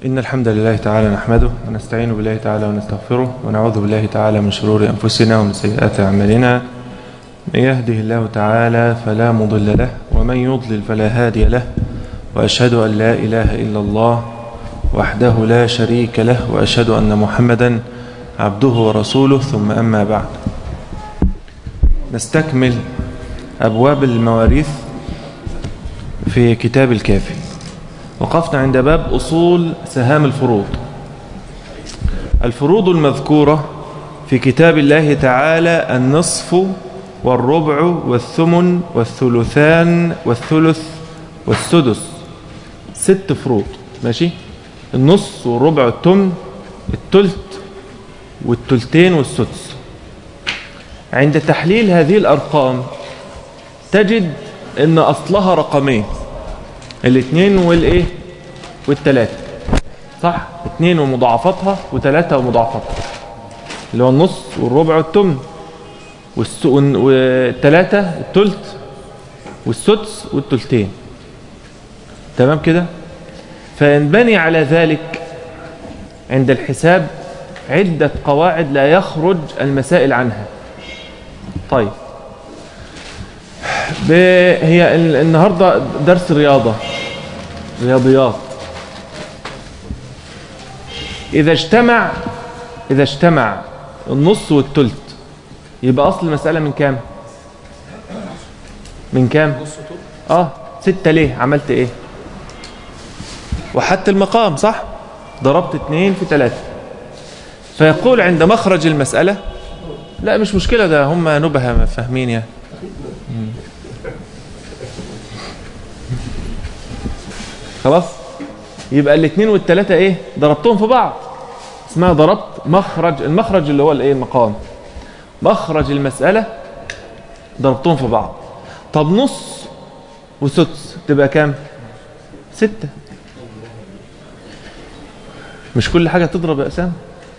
إن الحمد لله تعالى نحمده ونستعين بالله تعالى ونستغفره ونعوذ بالله تعالى من شرور أنفسنا ومن سيئات أعمالنا من يهده الله تعالى فلا مضل له ومن يضلل فلا هادي له وأشهد أن لا إله إلا الله وحده لا شريك له وأشهد أن محمدا عبده ورسوله ثم أما بعد نستكمل أبواب المواريث في كتاب الكافي وقفنا عند باب أصول سهام الفروض الفروض المذكورة في كتاب الله تعالى النصف والربع والثمن والثلثان والثلث والسدس ست فروض ماشي النص والربع والثمن التلت والتلتين والسدس عند تحليل هذه الأرقام تجد ان أصلها رقمين الاثنين والايه والثلاثة صح اثنين ومضاعفاتها وثلاثة ومضاعفاتها اللي هو النص والربع والثمن والثلاثة التلت والسدس والتلتين تمام كده فينبني على ذلك عند الحساب عدة قواعد لا يخرج المسائل عنها طيب هي النهاردة درس رياضة رياضيات إذا اجتمع إذا اجتمع النص والتلت يبقى أصل المسألة من كام من كام آه ستة ليه عملت إيه وحدت المقام صح ضربت اتنين في تلاتة فيقول عند مخرج المسألة لا مش مشكلة ده هم نبهة فاهمين يعني خلاص يبقى الاثنين والثلاثة ايه ضربتهم في بعض اسمها ضربت مخرج المخرج اللي هو الايه المقام مخرج المسألة ضربتهم في بعض طب نص وسدس تبقى كام ستة مش كل حاجة تضرب يا أسام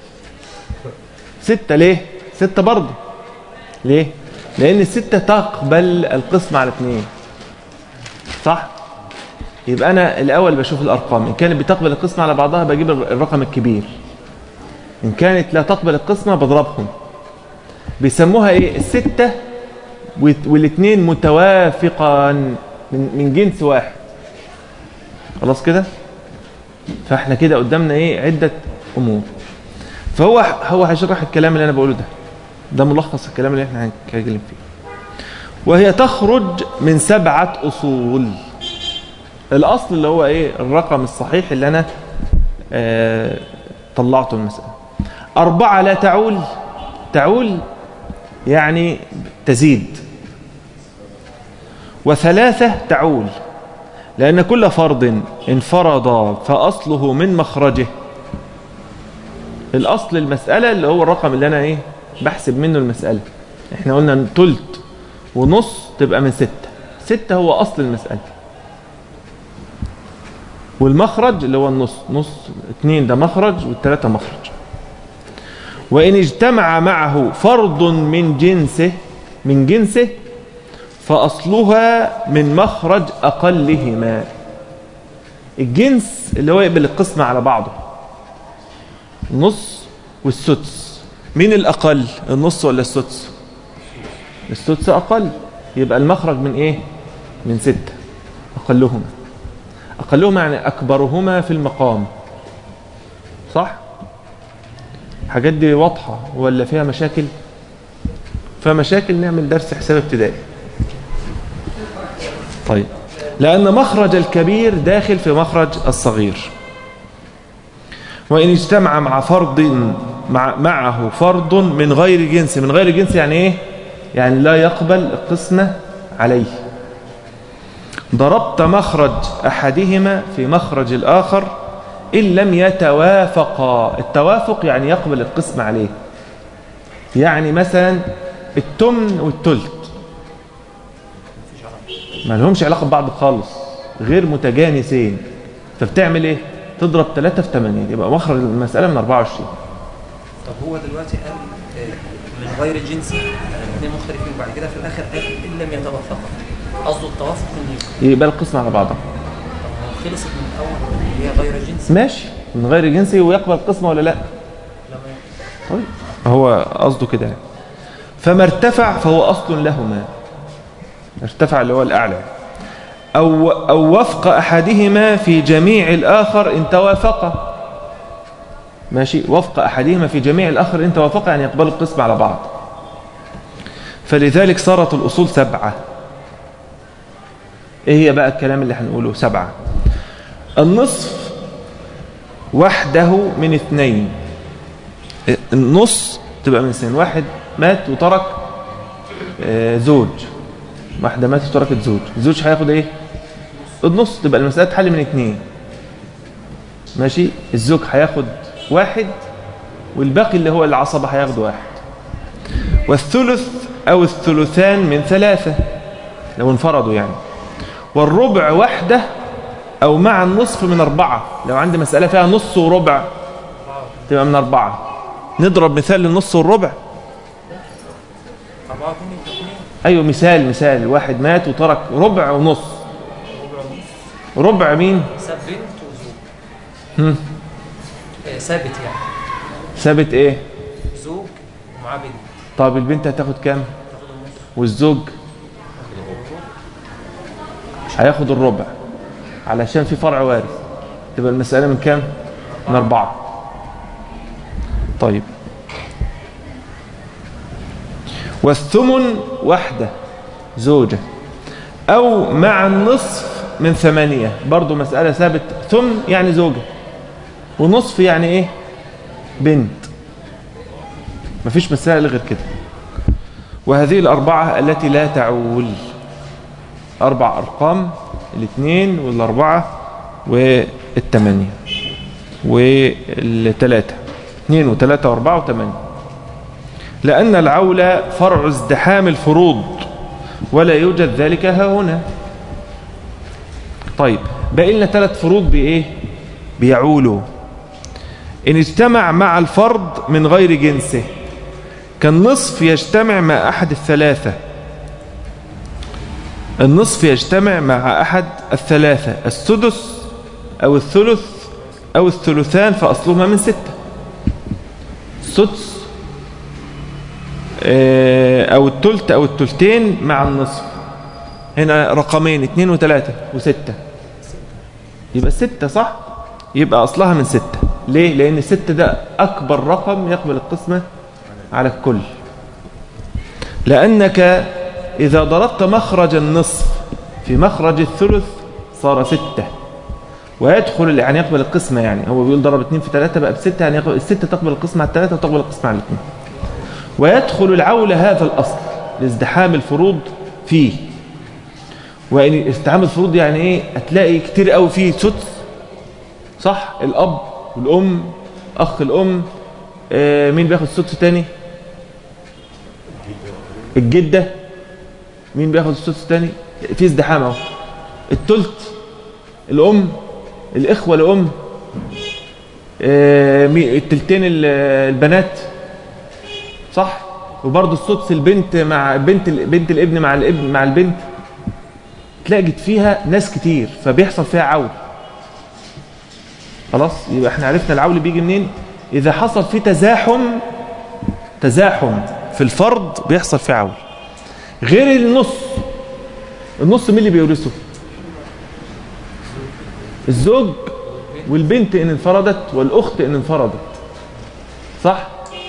ستة ليه ستة برضه ليه لأن الستة تقبل القسم على اثنين صح يبقى أنا الأول بشوف الأرقام إن كانت بتقبل القسمة على بعضها بجيب الرقم الكبير إن كانت لا تقبل القسمة بضربهم بيسموها إيه الستة والاثنين متوافقان من جنس واحد خلاص كده فاحنا كده قدامنا ايه عدة امور فهو هو هيشرح الكلام اللي انا بقوله ده ده ملخص الكلام اللي احنا هنتكلم فيه وهي تخرج من سبعة اصول الاصل اللي هو ايه الرقم الصحيح اللي انا آه طلعته المسألة اربعة لا تعول تعول يعني تزيد وثلاثة تعول لأن كل فرض انفرض فأصله من مخرجه الأصل المسألة اللي هو الرقم اللي أنا إيه بحسب منه المسألة إحنا قلنا تلت ونص تبقى من ستة ستة هو أصل المسألة والمخرج اللي هو النص نص اتنين ده مخرج والتلاتة مخرج وإن اجتمع معه فرض من جنسه من جنسه فأصلها من مخرج أقلهما الجنس اللي هو يقبل القسمة على بعضه النص والسدس مين الأقل النص ولا السدس السدس أقل يبقى المخرج من إيه من ستة أقلهما أقلهما يعني أكبرهما في المقام صح الحاجات دي واضحة ولا فيها مشاكل فيها مشاكل نعمل درس حساب ابتدائي طيب لأن مخرج الكبير داخل في مخرج الصغير وإن اجتمع مع فرض مع معه فرض من غير جنس من غير جنس يعني إيه يعني لا يقبل القسمة عليه ضربت مخرج أحدهما في مخرج الآخر إن لم يتوافقا التوافق يعني يقبل القسم عليه يعني مثلا التمن والتلت ما لهمش علاقة ببعض خالص غير متجانسين فبتعمل ايه تضرب 3 في 8 يبقى مخرج المسألة من 24 طب هو دلوقتي قال من غير الجنس الاثنين مختلفين وبعد كده في الاخر قال ان لم يتوافقا قصده التوافق ان يبقى القسم على بعضها خلصت من الاول اللي هي غير الجنس ماشي من غير جنسي ويقبل القسمة ولا لا طيب هو قصده كده يعني. فما ارتفع فهو أصل لهما ارتفع اللي هو الأعلى أو, أو وفق أحدهما في جميع الآخر إن توافقا ماشي وفق أحدهما في جميع الآخر إن توافقا يعني يقبل القسم على بعض فلذلك صارت الأصول سبعة إيه هي بقى الكلام اللي هنقوله سبعة النصف وحده من اثنين النص تبقى من اثنين واحد مات وترك آه، زوج واحدة ماتت وتركت زوج الزوج هياخد ايه النص تبقى المسألة تحل من اثنين ماشي الزوج هياخد واحد والباقي اللي هو العصبة هياخد واحد والثلث أو الثلثان من ثلاثة لو انفردوا يعني والربع وحده أو مع النصف من أربعة لو عندي مسألة فيها نص وربع تبقى من أربعة نضرب مثال للنص والربع أربعة اتنين اتنين أيوة مثال مثال واحد مات وترك ربع ونص ربع ونص ربع مين ساب بنت وزوج هم. آه، ثابت يعني ثابت ايه زوج ومعاه بنت طب البنت هتاخد كام تاخد النص والزوج هياخد الربع علشان في فرع وارث تبقى المسألة من كام من أربعة طيب والثمن وحدة زوجة أو مع النصف من ثمانية برضو مسألة ثابت ثم يعني زوجة ونصف يعني ايه بنت مفيش مسائل غير كده وهذه الأربعة التي لا تعول أربع أرقام الاثنين والأربعة والثمانية والثلاثة اثنين وثلاثة وأربعة وثمانية لأن العول فرع ازدحام الفروض ولا يوجد ذلك ها هنا طيب باقي لنا ثلاث فروض بإيه بيعولوا إن اجتمع مع الفرد من غير جنسه كالنصف يجتمع مع أحد الثلاثة النصف يجتمع مع أحد الثلاثة السدس أو الثلث أو الثلثان فأصلهما من ستة السدس آه، أو التلت أو التلتين مع النصف هنا رقمين اثنين وثلاثة وستة يبقى ستة صح يبقى أصلها من ستة ليه لأن ستة ده أكبر رقم يقبل القسمة على الكل لأنك إذا ضربت مخرج النصف في مخرج الثلث صار ستة ويدخل يعني يقبل القسمة يعني هو بيقول ضرب اتنين في ثلاثة بقى بستة يعني يقبل الستة تقبل القسمة على الثلاثة وتقبل القسمة على الاثنين ويدخل العول هذا الأصل لازدحام الفروض فيه وإن ازدحام الفروض يعني إيه هتلاقي كتير قوي فيه سدس صح الأب والأم أخ الأم آه مين بياخد السدس تاني الجدة مين بياخد السدس تاني في ازدحام اهو التلت الأم الإخوة الأم آه مين- التلتين ال- البنات صح وبرضه السدس البنت مع بنت ال- بنت الابن مع الابن مع البنت تلاقي فيها ناس كتير فبيحصل فيها عول خلاص يبقى احنا عرفنا العول بيجي منين اذا حصل في تزاحم تزاحم في الفرض بيحصل فيه عول غير النص النص مين اللي بيورثه الزوج والبنت ان انفردت والاخت ان انفردت صح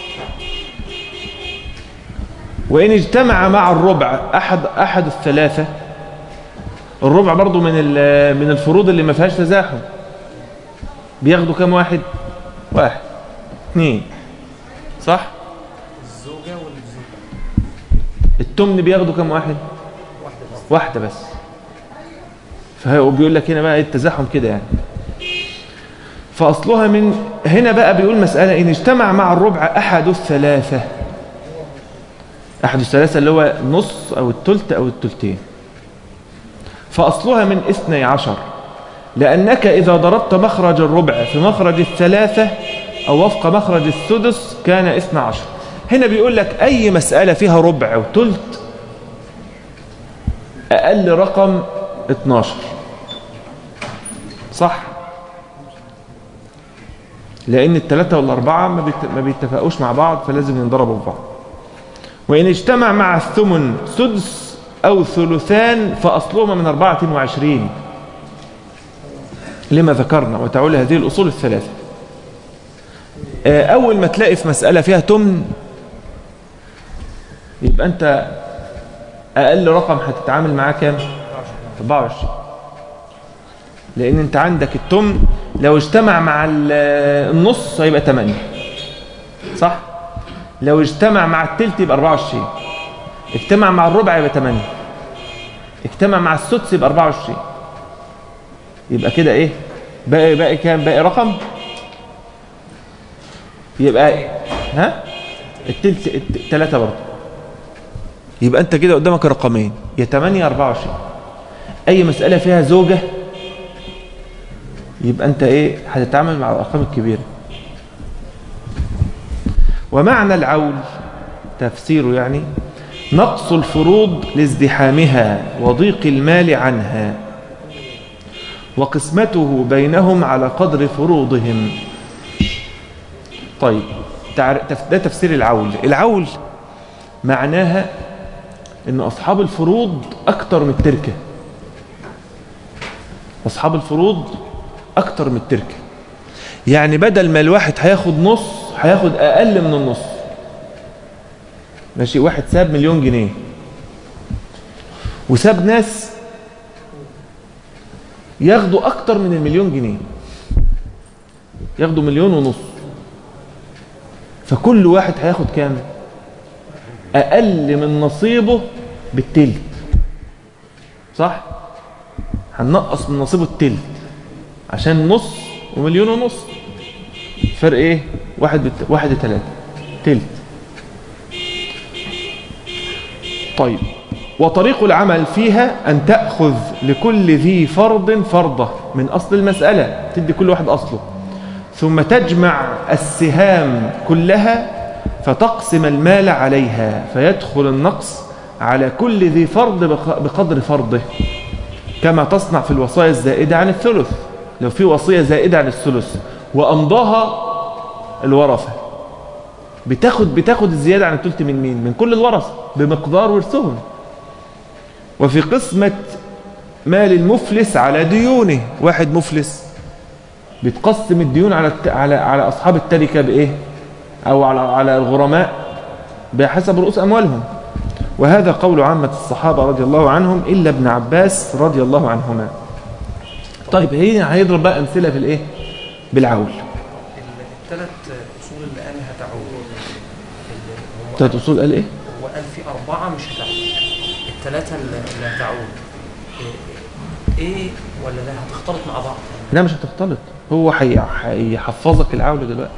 وان اجتمع مع الربع احد احد الثلاثه الربع برضو من ال- من الفروض اللي ما فيهاش تزاحم بياخدوا كام واحد واحد اثنين صح الزوجة والزوج التمن بياخدوا كام واحد واحدة بس واحدة بس فهو بيقول لك هنا بقى إيه التزاحم كده يعني فأصلها من هنا بقى بيقول مسألة إن اجتمع مع الربع أحد الثلاثة أحد الثلاثة اللي هو نص أو التلت أو التلتين فأصلها من اثني عشر لأنك إذا ضربت مخرج الربع في مخرج الثلاثة أو وفق مخرج السدس كان اثنى عشر هنا بيقول لك أي مسألة فيها ربع وتلت أقل رقم 12 صح لأن الثلاثة والأربعة ما بيت- ما بيتفقوش مع بعض فلازم ينضربوا في بعض وإن اجتمع مع الثمن سدس أو ثلثان فأصلهما من أربعة وعشرين لما ذكرنا وتعول هذه الأصول الثلاثة آه، أول ما تلاقي في مسألة فيها تمن يبقى أنت أقل رقم هتتعامل معاه كام 24 لأن أنت عندك التمن لو اجتمع مع ال- النص هيبقى 8 صح لو اجتمع مع التلت يبقى 24 اجتمع مع الربع يبقى 8 اجتمع مع السدس يبقى 24 يبقى كده ايه باقي باقي كام باقي رقم يبقى ها التلت التلاتة برضه يبقى انت كده قدامك رقمين يا 8 يا 24 اي مسألة فيها زوجة يبقى انت ايه هتتعامل مع الارقام الكبيرة ومعنى العول تفسيره يعني نقص الفروض لازدحامها وضيق المال عنها وقسمته بينهم على قدر فروضهم طيب تعر- تف- ده تفسير العول العول معناها ان اصحاب الفروض اكتر من التركه اصحاب الفروض اكتر من التركه يعني بدل ما الواحد هياخد نص هياخد اقل من النص ماشي واحد ساب مليون جنيه وساب ناس ياخدوا اكتر من المليون جنيه ياخدوا مليون ونص فكل واحد هياخد كام اقل من نصيبه بالتلت صح هننقص من نصيبه التلت عشان نص ومليون ونص فرق ايه واحد بت... واحد ثلاثة تلت طيب وطريق العمل فيها أن تأخذ لكل ذي فرض فرضة من أصل المسألة تدي كل واحد أصله ثم تجمع السهام كلها فتقسم المال عليها فيدخل النقص على كل ذي فرض بق- بقدر فرضه كما تصنع في الوصايا الزائدة عن الثلث لو في وصية زائدة عن الثلث وأمضاها الورثة بتاخد بتاخد الزيادة عن الثلث من مين؟ من كل الورثة بمقدار ورثهم وفي قسمة مال المفلس على ديونه واحد مفلس بتقسم الديون على الت... على على اصحاب التركه بايه او على على الغرماء بحسب رؤوس اموالهم وهذا قول عامه الصحابه رضي الله عنهم الا ابن عباس رضي الله عنهما طيب هي هيضرب بقى امثله في الايه بالعول الثلاث اصول اللي قالها تعود اللي هو ثلاث اصول قال ايه هو قال في اربعه مش هتعود الثلاثه اللي اللي هتعود إيه- ايه ولا لا هتختلط مع بعض لا مش هتختلط هو هي- هيحفظك العول دلوقتي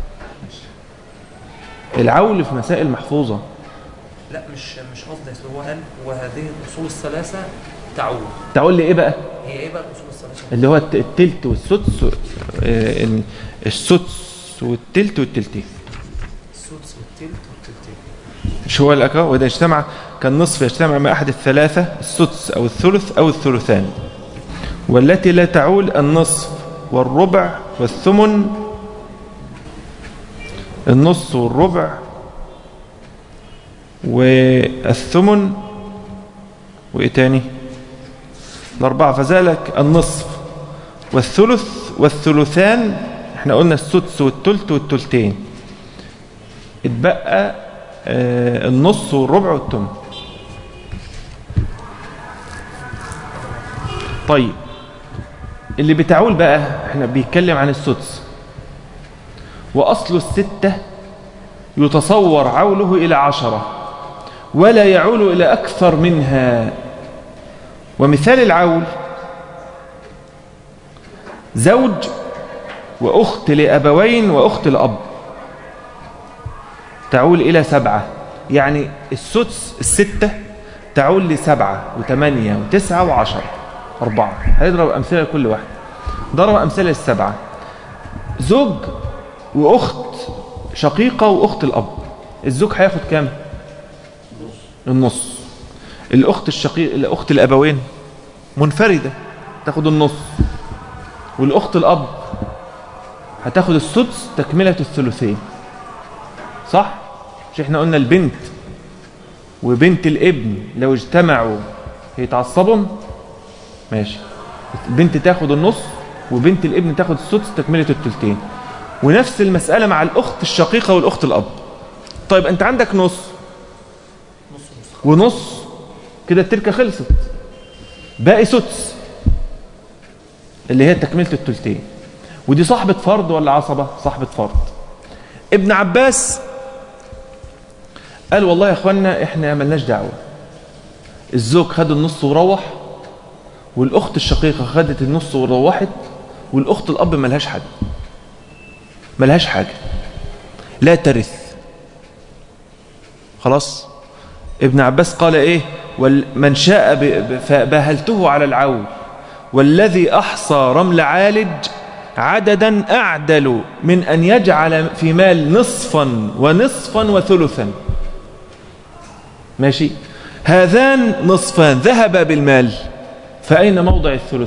العول في مسائل محفوظه لا مش مش قصدي أصل هو قال وهذه الاصول الثلاثه تعود تقول لي ايه بقى هي ايه بقى الاصول الثلاثه اللي هو الت- التلت والسدس آه، ال- السدس والتلت والتلتين السدس والتلت والتلتين مش هو الأكا وإذا اجتمع كان نصف يجتمع مع أحد الثلاثة السدس أو الثلث أو الثلثان والتي لا تعول النصف والربع والثمن النص والربع والثمن وإيه تاني الأربعة فذلك النصف والثلث والثلثان احنا قلنا السدس والتلت والتلتين اتبقى آه، النص والربع والثمن طيب اللي بتعول بقى احنا بيتكلم عن السدس وأصل الستة يتصور عوله إلى عشرة ولا يعول إلى أكثر منها ومثال العول زوج وأخت لأبوين وأخت لأب تعول إلى سبعة يعني السدس الستة تعول لسبعة وثمانية وتسعة وعشرة أربعة هيضرب أمثلة لكل واحد ضرب أمثلة للسبعة زوج وأخت شقيقة وأخت الأب الزوج هياخد كام النص الأخت الشقيق الأخت الأبوين منفردة تاخد النص والأخت الأب هتاخد السدس تكملة الثلثين صح مش احنا قلنا البنت وبنت الابن لو اجتمعوا هيتعصبوا ماشي البنت تاخد النص وبنت الابن تاخد السدس تكملة الثلثين ونفس المسألة مع الأخت الشقيقة والأخت الأب طيب أنت عندك نص ونص كده التركة خلصت باقي سدس اللي هي تكملة الثلثين ودي صاحبة فرض ولا عصبة صاحبة فرض ابن عباس قال والله يا اخوانا احنا ملناش دعوة الزوج خد النص وروح والاخت الشقيقة خدت النص وروحت والاخت الاب ملهاش حاجة ملهاش حاجة لا ترث خلاص ابن عباس قال ايه من شاء فباهلته على العول والذي احصى رمل عالج عددا اعدل من ان يجعل في مال نصفا ونصفا وثلثا ماشي هذان نصفان ذهبا بالمال فأين موضع الثلث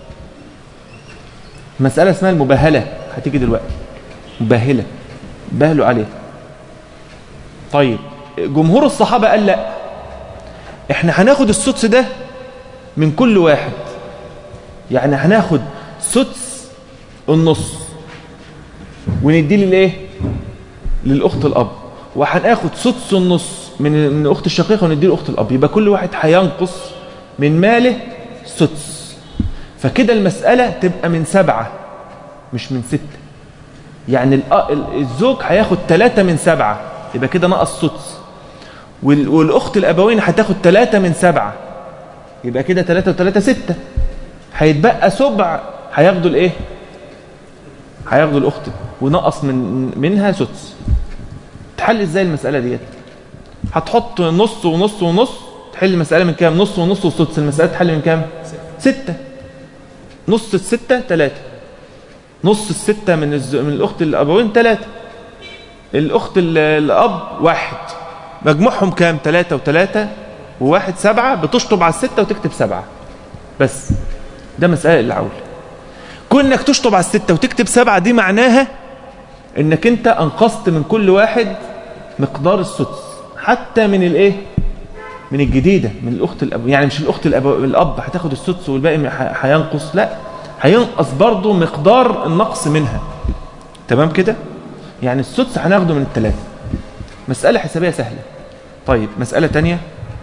مسألة اسمها المباهلة هتيجي دلوقتي مباهلة باهلوا عليه طيب جمهور الصحابة قال لا احنا هناخد السدس ده من كل واحد يعني هناخد سدس النص ونديه للايه للاخت الاب وهناخد سدس النص من من الاخت الشقيقه ونديه لاخت الاب يبقى كل واحد هينقص من ماله سدس فكده المساله تبقى من سبعه مش من سته يعني الزوج هياخد ثلاثة من سبعة يبقى كده نقص سدس والأخت الأبوين هتاخد ثلاثة من سبعة يبقى كده ثلاثة وثلاثة ستة هيتبقى سبع هياخدوا الإيه؟ هياخدوا الأخت ونقص من منها سدس تحل إزاي المسألة ديت؟ هتحط نص ونص ونص تحل المسألة من كام؟ نص ونص وسدس المسألة تحل من كام؟ ستة نص الستة ثلاثة نص الستة من الز... من الأخت الأبوين ثلاثة الأخت الأب واحد مجموعهم كام ثلاثة وثلاثة وواحد سبعة بتشطب على الستة وتكتب سبعة بس ده مسألة العول كونك تشطب على الستة وتكتب سبعة دي معناها انك انت انقصت من كل واحد مقدار السدس حتى من الايه من الجديدة من الأخت الأب يعني مش الأخت الأب الأب هتاخد السدس والباقي هينقص لا هينقص برضه مقدار النقص منها تمام كده يعني السدس هناخده من الثلاثة مسألة حسابية سهلة طيب مسألة تانية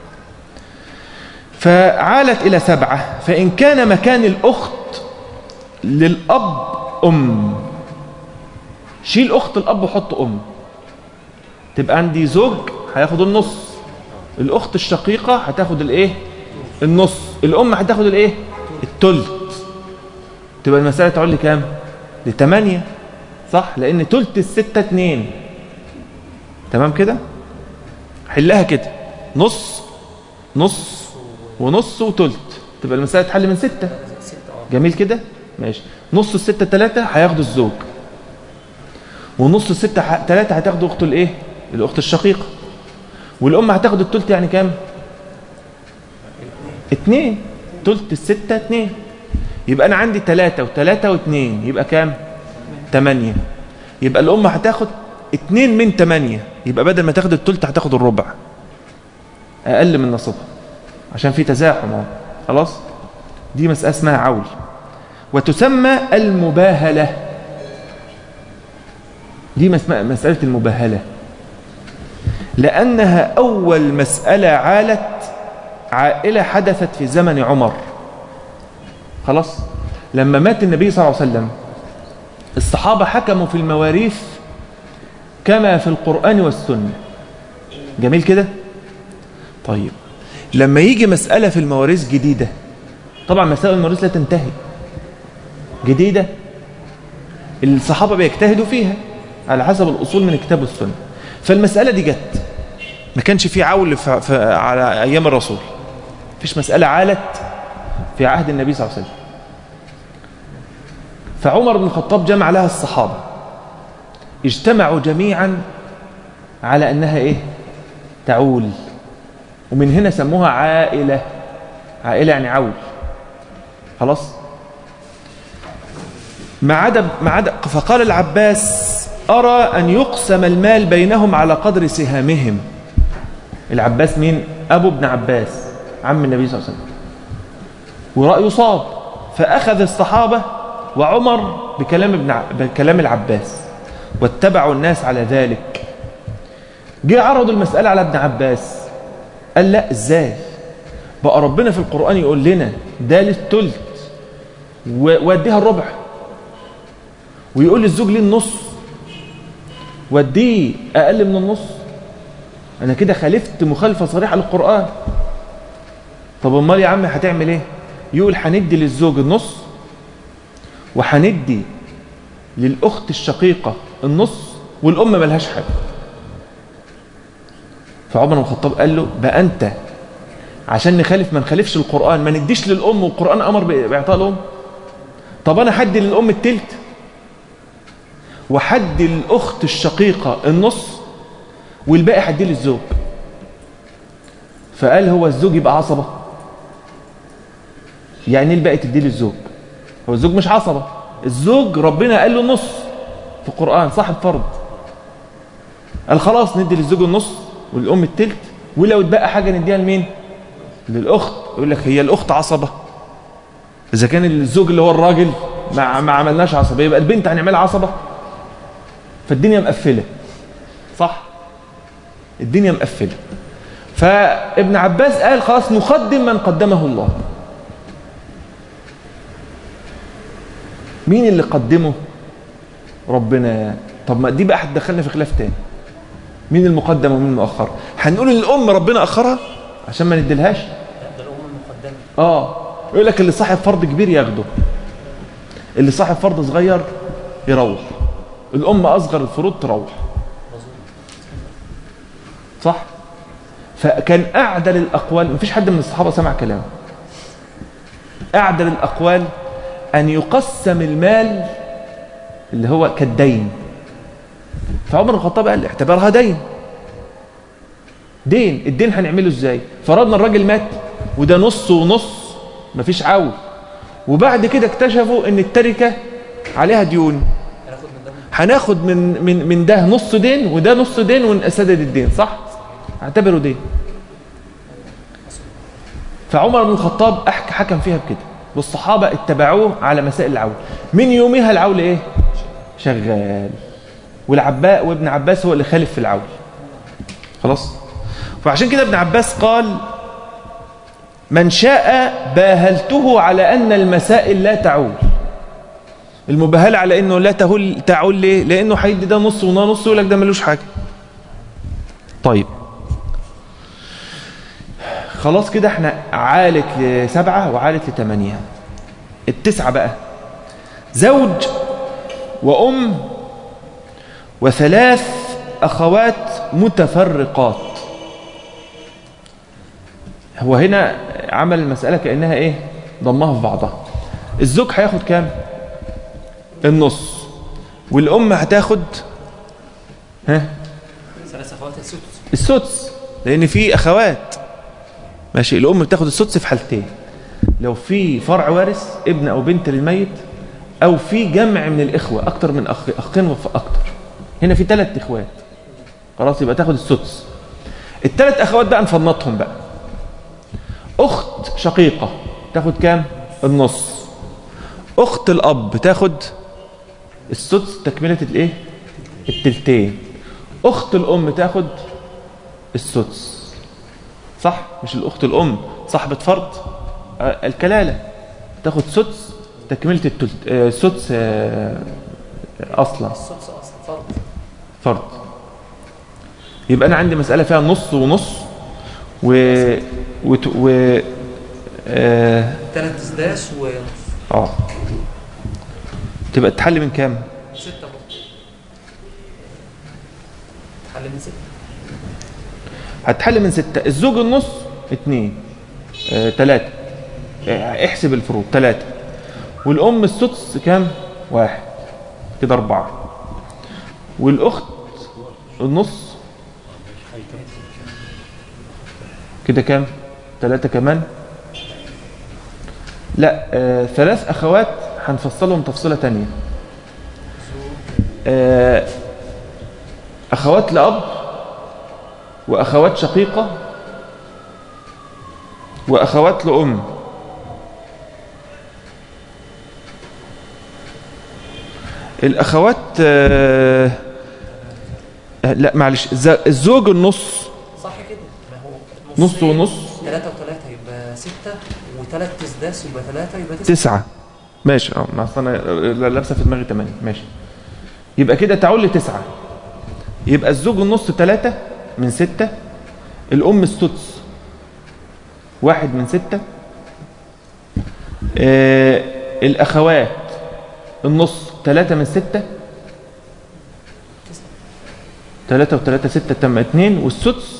فعالت إلى سبعة فإن كان مكان الأخت للأب أم شيل أخت الأب وحط أم تبقى عندي زوج هياخد النص الأخت الشقيقة هتاخد الإيه النص الأم هتاخد الإيه التلت تبقى المسألة تعود لكام لتمانية صح لأن تلت الستة اتنين تمام كده حلها كده نص نص ونص وتلت تبقى المسألة تحل من ستة جميل كده ماشي نص الستة تلاتة هياخدوا الزوج ونص الستة ح... تلاتة هتاخدوا أخته الإيه الأخت الشقيقة والأم هتاخد التلت يعني كام اتنين تلت الستة اتنين يبقى أنا عندي تلاتة وتلاتة واتنين يبقى كام تمانية يبقى الأم هتاخد اتنين من تمانية يبقى بدل ما تاخد التلت هتاخد الربع أقل من نصيبها عشان في تزاحم اهو خلاص دي مسألة اسمها عول وتسمى المباهلة دي مسألة المباهلة لأنها أول مسألة عالت عائلة حدثت في زمن عمر خلاص لما مات النبي صلى الله عليه وسلم الصحابة حكموا في المواريث كما في القرآن والسنة جميل كده طيب لما يجي مسألة في المواريث جديدة طبعا مسائل المواريث لا تنتهي جديدة الصحابة بيجتهدوا فيها على حسب الأصول من الكتاب والسنة فالمسألة دي جت ما كانش في عول في في على أيام الرسول فيش مسألة عالت في عهد النبي صلى الله عليه وسلم فعمر بن الخطاب جمع لها الصحابة اجتمعوا جميعا على أنها إيه تعول ومن هنا سموها عائلة عائلة يعني عول خلاص ما عدا ما عدا فقال العباس أرى أن يقسم المال بينهم على قدر سهامهم العباس مين؟ أبو ابن عباس عم النبي صلى الله عليه وسلم ورأيه صاب فأخذ الصحابة وعمر بكلام, ابن ع... بكلام العباس واتبعوا الناس على ذلك جه عرضوا المسألة على ابن عباس قال لا ازاي بقى ربنا في القرآن يقول لنا ده للتلت واديها الربع ويقول للزوج ليه النص واديه اقل من النص انا كده خالفت مخالفه صريحه للقران طب امال يا عم هتعمل ايه يقول هندي للزوج النص وهندي للاخت الشقيقه النص والام ملهاش حاجه فعمر بن الخطاب قال له بقى انت عشان نخالف ما نخالفش القران ما نديش للام والقران امر باعطاء الام طب انا هدي للام التلت وحد الأخت الشقيقة النص والباقي حدي للزوج فقال هو الزوج يبقى عصبة يعني الباقي تدي للزوج هو الزوج مش عصبة الزوج ربنا قال له نص في القرآن صاحب فرض قال خلاص ندي للزوج النص والأم التلت ولو اتبقى حاجة نديها لمين للأخت يقول لك هي الأخت عصبة إذا كان الزوج اللي هو الراجل ما, ما عملناش عصبة يبقى البنت هنعملها عصبة فالدنيا مقفله صح الدنيا مقفله فابن عباس قال خلاص نقدم من قدمه الله مين اللي قدمه ربنا طب ما دي بقى هتدخلنا في خلاف تاني مين المقدم ومين المؤخر هنقول ان الام ربنا اخرها عشان ما نديلهاش ده الام المقدمه اه يقول لك اللي صاحب فرض كبير ياخده اللي صاحب فرض صغير يروح الأم أصغر الفروض تروح صح فكان أعدل الأقوال مفيش حد من الصحابة سمع كلامه أعدل الأقوال أن يقسم المال اللي هو كالدين فعمر الخطاب قال اعتبرها دين دين الدين هنعمله ازاي فرضنا الراجل مات وده نص ونص مفيش عول وبعد كده اكتشفوا ان التركه عليها ديون هناخد من ده هناخد من من من ده نص دين وده نص دين ونسدد الدين صح اعتبره دين فعمر بن الخطاب أحك حكم فيها بكده والصحابة اتبعوه على مسائل العول من يومها العول ايه شغال والعباء وابن عباس هو اللي خالف في العول خلاص فعشان كده ابن عباس قال من شاء باهلته على أن المسائل لا تعول المباهلة على أنه لا تهل تعول ليه لأنه هيدي ده نص وده نص يقول لك ده ملوش حاجة طيب خلاص كده احنا عالت لسبعة وعالت لثمانية التسعة بقى زوج وأم وثلاث أخوات متفرقات هو هنا عمل المسألة كأنها إيه ضمها في بعضها الزوج هياخد كام النص والأم هتاخد ها ثلاث اخوات السدس السدس لأن في أخوات ماشي الأم بتاخد السدس في حالتين لو في فرع وارث ابن أو بنت للميت أو في جمع من الإخوة أكتر من أخ أخين فأكتر هنا في ثلاث إخوات خلاص يبقى تاخد السدس الثلاث أخوات بقى نفنطهم بقى أخت شقيقة تاخد كام النص أخت الأب تاخد السدس تكملة الإيه التلتين أخت الأم تاخد السدس صح مش الأخت الأم صاحبة فرض آه، الكلالة تاخد سدس تكملة التلت آه، السدس آه، أصلا السدس اصلا فرض فرض يبقى أنا عندي مسألة فيها نص ونص و و, و... آه... ثلاث اسداس ونص اه تبقى تحل من كام ستة برضه حل من ستة هتحل من ستة الزوج النص اتنين اه تلاتة اه احسب الفروض تلاتة والأم السدس كام واحد كده أربعة والأخت النص كده كام تلاتة كمان لا اه ثلاث أخوات هنفصلهم تفصيلة تانية آه، أخوات لأب وأخوات شقيقة وأخوات لأم الأخوات آه، آه، لا معلش ز- الزوج النص صح كده ما هو نص ونص ثلاثة وثلاثة يبقى ستة وثلاث تسداس يبقى ثلاثة يبقى تسعة تسعة ماشي اه ما اصل انا لابسه في دماغي ثمانية ماشي يبقى كده تعول لتسعة يبقى الزوج النص ثلاثة من ستة الأم السدس واحد من ستة آه الأخوات النص ثلاثة من ستة ثلاثة وثلاثة ستة تم اتنين والسدس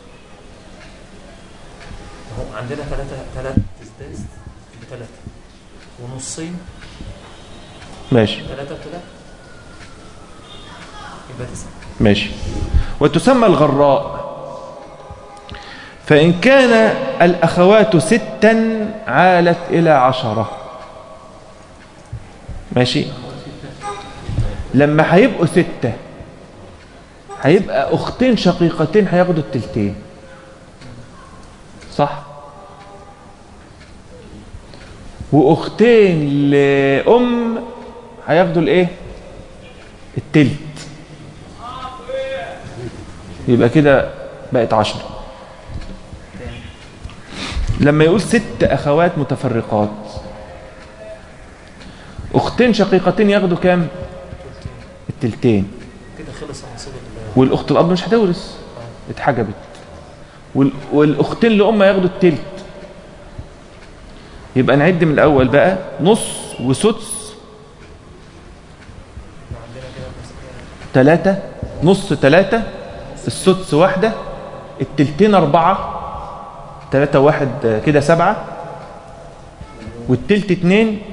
هو عندنا ثلاثة ثلاث تسداس بثلاثة ونصين ماشي ثلاثة وثلاثة يبقى تسعة ماشي وتسمى الغراء فإن كان الأخوات ستا عالت إلى عشرة ماشي لما هيبقوا ستة هيبقى أختين شقيقتين هياخدوا التلتين صح وأختين لأم هياخدوا الإيه التلت يبقى كده بقت عشرة لما يقول ست أخوات متفرقات أختين شقيقتين ياخدوا كام التلتين كده خلص النصيب ال- والأخت الأب مش هتورث اتحجبت وال... والأختين لأم ياخدوا التلت يبقى نعد من الأول بقى نص وسدس عندنا كده بس- ثلاثة نص ثلاثة السدس واحدة التلتين أربعة ثلاثة واحد آه، كده سبعة والتلت اتنين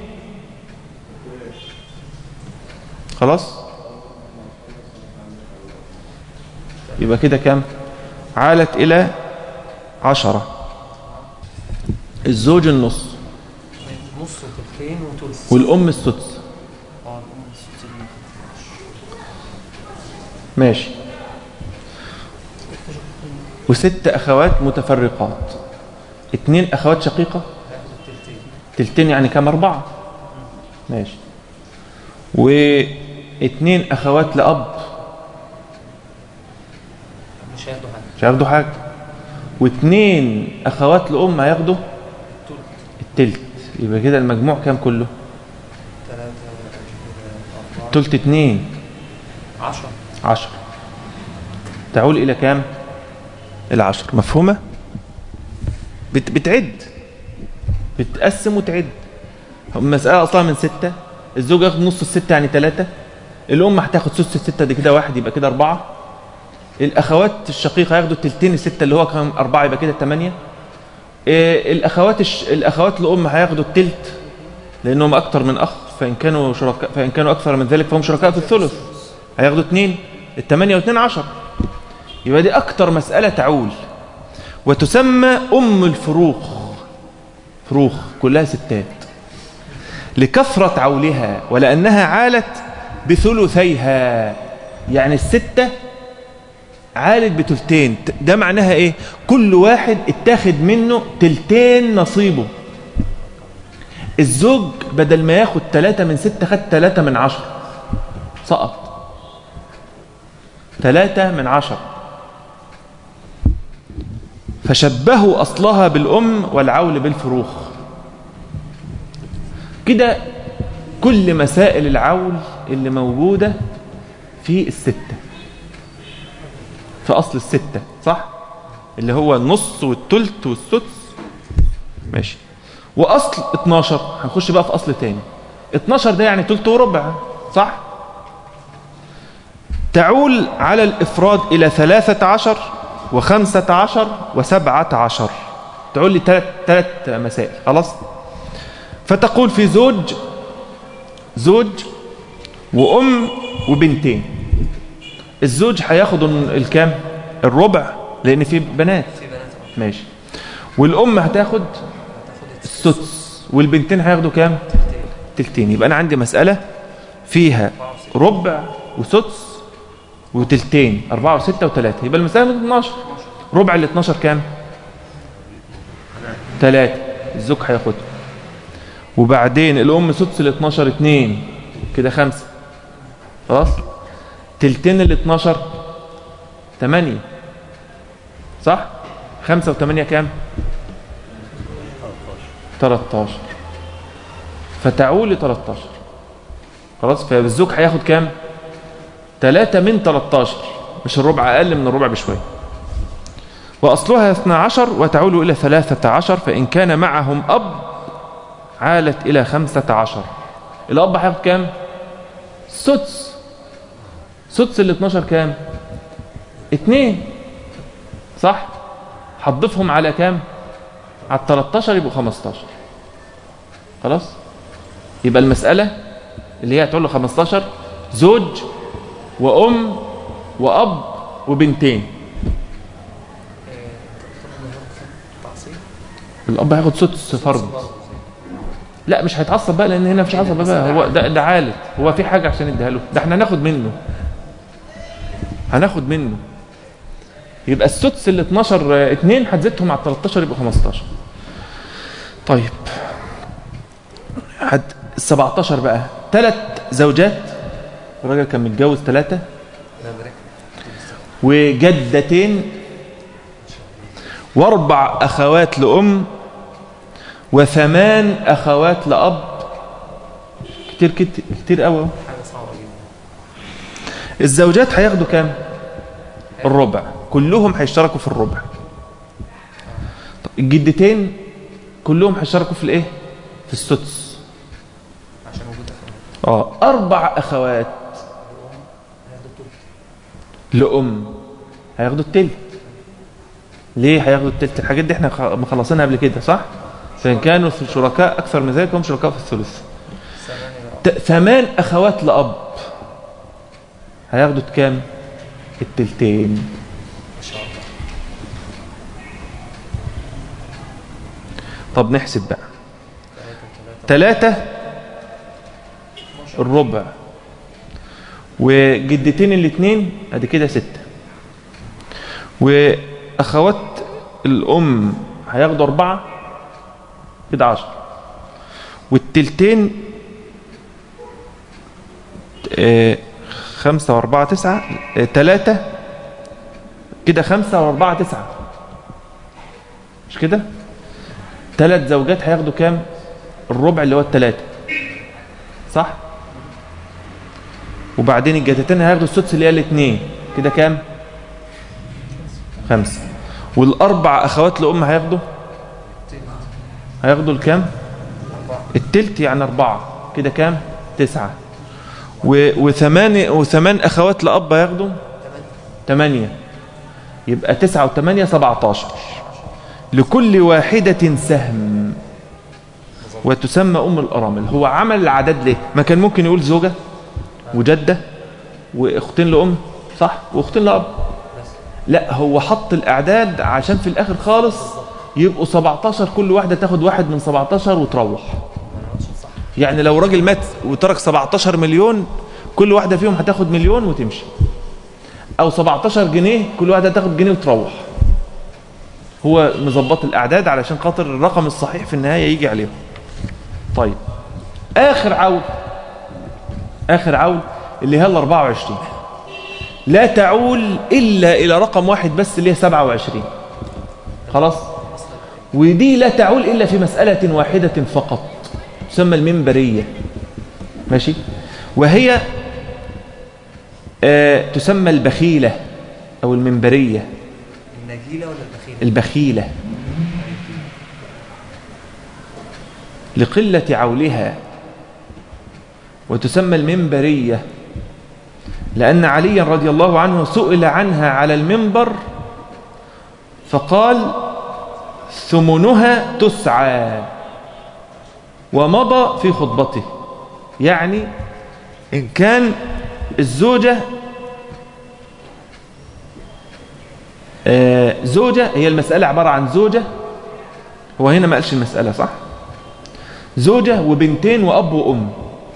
خلاص يبقى كده كام عالت إلى عشرة الزوج النص نص وثلثين وثلث والأم السدس اه الأم السدس دي ما خدناهاش. ماشي وست أخوات متفرقات اتنين أخوات شقيقة هياخدوا التلتين تلتين يعني كام أربعة ماشي واتنين أخوات لأب مش هياخدوا حاجة مش هياخدوا حاجة واتنين أخوات لأم هياخدوا تلت التلت يبقى كده المجموع كام كله ثلاثة كده أربعة تلت اتنين عشرة عشر تعول إلى كام العشر مفهومة بت بتعد بتقسم وتعد المسألة أصلا من ستة الزوج ياخد نص الستة يعني ثلاثة الأم هتاخد سدس الستة دي كده واحد يبقى كده أربعة الأخوات الشقيقة هياخدوا التلتين الستة اللي هو كام أربعة يبقى كده ثمانية إيه، الأخوات الش... الأخوات الأم هياخدوا التلت لأنهم أكتر من أخ فإن كانوا شركاء فإن كانوا أكثر من ذلك فهم شركاء في الثلث هياخدوا اثنين الثمانية واثنين عشر يبقى دي أكتر مسألة تعول وتسمى أم الفروخ فروخ كلها ستات لكثرة عولها ولأنها عالت بثلثيها يعني الستة عالت بتلتين ده معناها ايه كل واحد اتاخد منه تلتين نصيبه الزوج بدل ما ياخد ثلاثة من ستة خد ثلاثة من عشر سقط ثلاثة من عشر فشبهوا أصلها بالأم والعول بالفروخ كده كل مسائل العول اللي موجودة في الستة في أصل الستة صح؟ اللي هو النص والتلت والسدس ماشي وأصل 12 هنخش بقى في أصل تاني 12 ده يعني تلت وربع صح؟ تعول على الإفراد إلى ثلاثة عشر وخمسة عشر وسبعة عشر تعول لي ثلاث ثلاث مسائل خلاص فتقول في زوج زوج وأم وبنتين الزوج هياخد الكام الربع لأن في بنات في بنات اه ماشي والأم هتاخد هتاخد السدس والبنتين هياخدوا كام التلتين التلتين يبقى أنا عندي مسألة فيها ربع وسدس وتلتين أربعة وستة وثلاثة يبقى المسألة من 12 ربع ال 12 كام؟ ثلاثة الزوج هياخدها وبعدين الأم سدس ال 12 اتنين كده خمسة خلاص تلتين ال 12 تمانية صح؟ خمسة وثمانية كام؟ 13 فتعول ل 13 خلاص فالزوج هياخد كام 3 من 13 مش الربع اقل من الربع بشويه واصلها 12 وتعول الى 13 فان كان معهم اب عالت الى 15 الاب هياخد كام سدس سدس ال 12 كام 2 صح هتضيفهم على كام على 13 يبقوا 15 خلاص يبقى المسألة اللي هي هتقول له 15 زوج وأم وأب وبنتين تعصيب الأب هياخد سدس فرض لا مش هيتعصب بقى لأن هنا مفيش عصب بقى هو ده, ده عالة هو في حاجة عشان اديها له ده احنا هناخد منه هناخد منه يبقى السدس ال 12 آه، اتنين هتزيدهم على 13 يبقوا 15 طيب حد ال 17 بقى ثلاث زوجات الراجل كان متجوز ثلاثة لا بركة وجدتين واربع اخوات لام وثمان اخوات لاب كتير كتير كتير قوي حاجة صعبة جدا الزوجات هياخدوا كام الربع كلهم هيشتركوا في الربع طب الجدتين كلهم هيشتركوا في الايه في السدس عشان وجود أخوات اه اربع اخوات هياخدوا التلت لأم هياخدوا التلت ليه هياخدوا التلت الحاجات دي احنا خ- مخلصينها قبل كده صح فإن كانوا في شركاء أكثر من ذلك هم شركاء في الثلث ثمانية بقى ت- ثمان أخوات لأب هياخدوا كام التلتين ما شاء الله طب نحسب بقى ثلاثة ثلاثة ثلاثة الربع وجدتين الاثنين ادي كده ستة واخوات الام هياخدوا اربعة كده عشر والتلتين آه، خمسة واربعة تسعة آه، تلاتة كده خمسة واربعة تسعة مش كده ثلاث زوجات هياخدوا كام الربع اللي هو الثلاثة صح وبعدين الجدتين هياخدوا السدس اللي هي الاثنين كده كام خمسة والأربع أخوات لأم هياخدوا هياخدوا الكام أربعة التلت يعني أربعة كده كام تسعة و... وثمان وثمان أخوات لأب هياخدوا ثمانية يبقى تسعة وثمانية سبعتاشر لكل واحدة سهم وتسمى أم الأرامل هو عمل العدد ليه ما كان ممكن يقول زوجة وجدة وأختين لأم صح وأختين لأب لا هو حط الأعداد عشان في الآخر خالص يبقوا 17 كل واحدة تاخد واحد من 17 وتروح يعني لو راجل مات وترك 17 مليون كل واحدة فيهم هتاخد مليون وتمشي أو 17 جنيه كل واحدة تاخد جنيه وتروح هو مظبط الأعداد علشان خاطر الرقم الصحيح في النهاية يجي عليهم طيب آخر عول آخر عول اللي هي ال 24 لا تعول إلا إلى رقم واحد بس اللي هي 27 خلاص ودي لا تعول إلا في مسألة واحدة فقط تسمى المنبرية ماشي وهي آه تسمى البخيلة أو المنبرية النجيلة ولا البخيلة؟ البخيلة لقلة عولها وتسمى المنبرية لأن عليا رضي الله عنه سئل عنها على المنبر فقال ثمنها تسعى ومضى في خطبته يعني إن كان الزوجة آه، زوجة هي المسألة عبارة عن زوجة هو هنا ما قالش المسألة صح زوجة وبنتين وأب وأم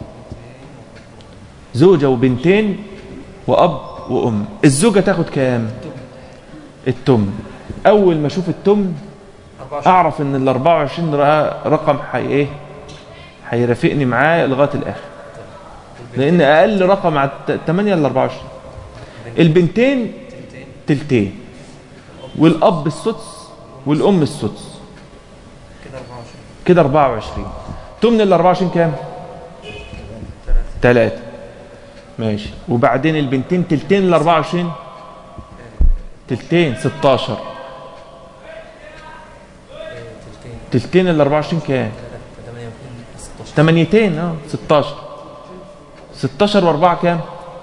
زوجة وبنتين وأب وأم الزوجة تاخد كام التم أول ما أشوف التم 24 أعرف إن ال 24 ر- رقم حي إيه هيرافقني معاه لغاية الآخر لأن أقل رقم على 8 ل 24 البنتين تلتين تلتين والأب السدس والأم السدس كده 24 كده 24 تمن ال 24 كام؟ ثلاثة 3 ماشي وبعدين البنتين تلتين ال 24 تلتين 16 تلتين تلتين ال 24 كام؟ 8 16 تمانيتين اه 16 16 و4 كام؟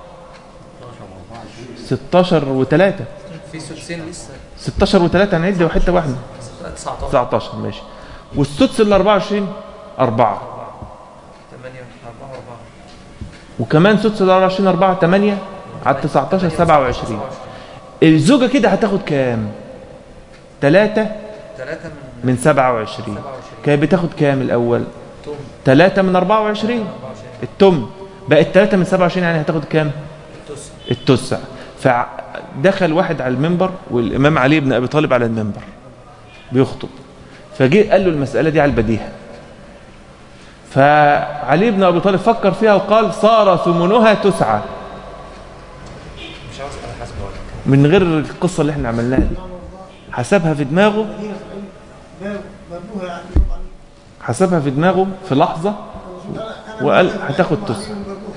16 و3 في سدسين لسه 16 و3 هنعد حته واحده 19 19 ماشي والسدس ال 24 4 8 4 4 وكمان سدس ال 24 4 8 على 19 27 الزوجه كده هتاخد كام 3 3 من من 27 27 كانت بتاخد كام الاول توم 3 من 24 24 التم بقت 3 من 27 يعني هتاخد كام التسع التسع فدخل واحد على المنبر والامام علي بن ابي طالب على المنبر بيخطب فجه قال له المساله دي على البديهه فعلي بن ابي طالب فكر فيها وقال صار ثمنها تسعه مش عاوز على حسب ولا من غير القصه اللي احنا عملناها دي حسبها في دماغه حسبها في دماغه في لحظه وقال هتاخد تسعه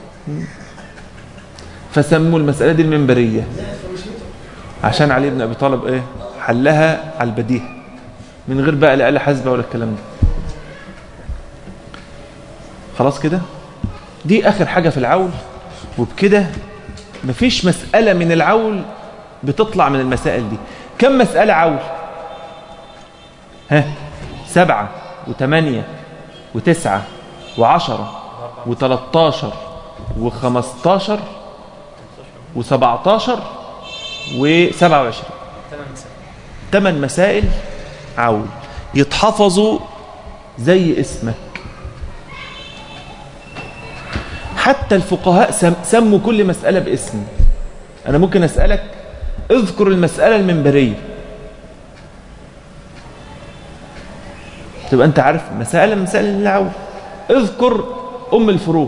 فسموا المساله دي المنبريه عشان علي بن ابي طالب ايه حلها على البديهه من غير بقى لا آلة حاسبه ولا الكلام ده خلاص كده دي اخر حاجه في العول وبكده مفيش مساله من العول بتطلع من المسائل دي كم مساله عول ها سبعة وثمانية وتسعة وعشرة وتلاتاشر وخمستاشر وسبعتاشر وسبعة وعشرين 8 مسائل ثمان مسائل عول يتحفظوا زي اسمك حتى الفقهاء سم سموا كل مسألة باسم أنا ممكن أسألك اذكر المسألة المنبرية تبقى أنت عارف مسألة من مسائل العول اذكر أم الفروخ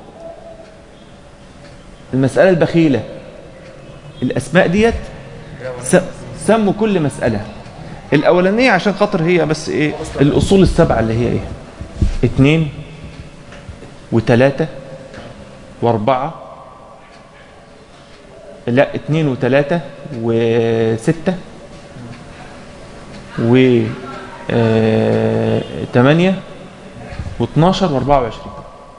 المسألة البخيلة الأسماء ديت س- سموا كل مسألة الأولانية عشان خاطر هي بس إيه الأصول السبعة اللي هي إيه اتنين وتلاتة وأربعة لا اتنين وتلاتة وستة و آه، تمانية واتناشر واربعة وعشرين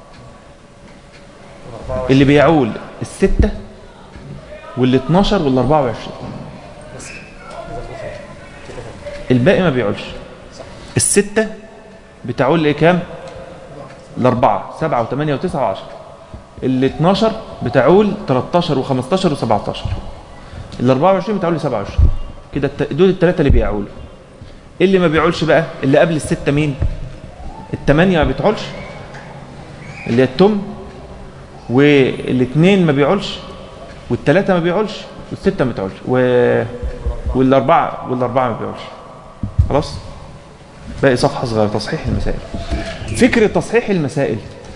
اللي بيعول الستة واللي اتناشر واللي اربعة وعشرين بس كده البخاري كده كده الباقي ما بيعولش الستة بتعول ايه كام الأربعة سبعة وثمانية وتسعة وعشرة ال 12 بتعول 13 و15 و17 ال 24 بتعول ل 27 كده الت- دول الثلاثة اللي بيعولوا اللي ما بيعولش بقى اللي قبل الستة مين الثمانية ما بتعولش اللي هي التم والاثنين ما بيعولش والثلاثة ما بيعولش والستة ما بتعولش و... والأربعة والأربعة ما بيعولش خلاص باقي صفحة صغيرة تصحيح المسائل فكرة تصحيح المسائل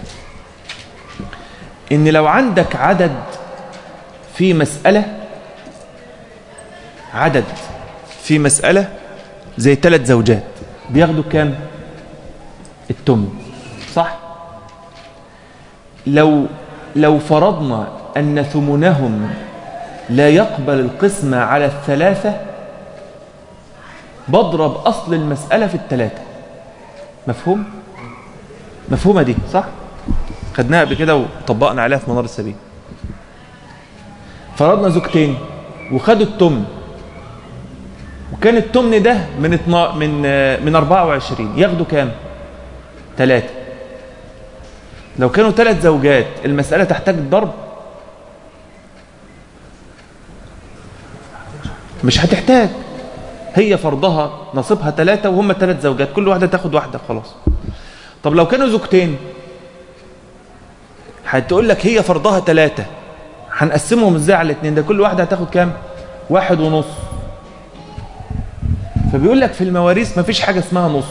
ان لو عندك عدد في مسألة عدد في مسألة زي ثلاث زوجات بياخدوا كام التم صح لو لو فرضنا أن ثمنهم لا يقبل القسمة على الثلاثة بضرب أصل المسألة في الثلاثة مفهوم؟ مفهومة دي صح؟ خدناها قبل كده وطبقنا عليها في منار السبيل فرضنا زوجتين وخدوا التمن وكان التمن ده من اتنا من آه، من 24 ياخدوا كام؟ ثلاثة لو كانوا ثلاث زوجات المسألة تحتاج الضرب مش هتحتاج هي فرضها نصيبها ثلاثة وهم ثلاث زوجات كل واحدة تاخد واحدة خلاص طب لو كانوا زوجتين هتقول لك هي فرضها ثلاثة هنقسمهم ازاي على الاثنين ده كل واحدة هتاخد كام واحد ونص فبيقول لك في المواريث مفيش حاجة اسمها نص